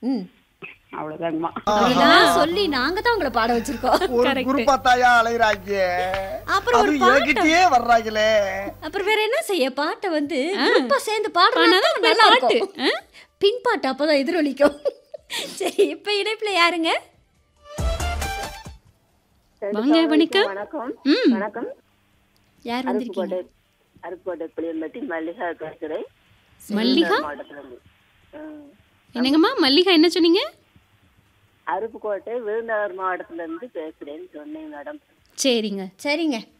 ம் அவ்வளவுதாங்கம்மா இதெல்லாம் சொல்லி நாங்க தான் உங்களை பாட வச்சிருக்கோம் ஒரு குரூப்பா தாயா அலைகிறாங்க அப்புறம் ஒரு அது பாட்டை என்கிட்டயே வர்றாங்களே அப்புறம் வேற என்ன செய்ய பாட்டை வந்து குரூப்பா சேர்ந்து பாடுறது பாடினாதான் நல்லா பாட்டு. இருக்கும் பின் பாட்டு அப்பதான் எதிரொலிக்கும் சரி இப்ப இணைப்புல யாருங்க வாங்க வணக்கம் வணக்கம் ம் வணக்கம் யார் வந்திருக்கீங்க அருப்புக்கோட்டை அருப்புக்கோட்டை புளியம்பட்டி மல்லிகா பேசுகிறேன் மல்லிகா மாவட்டத்துல இருந்து ம். என்னங்கம்மா மல்லிகா என்ன சொன்னீங்க அருப்புக்கோட்டை விருதுநகர் மாவட்டத்துல இருந்து பேசுறேன்னு சொன்னேன் மேடம் சரிங்க சரிங்க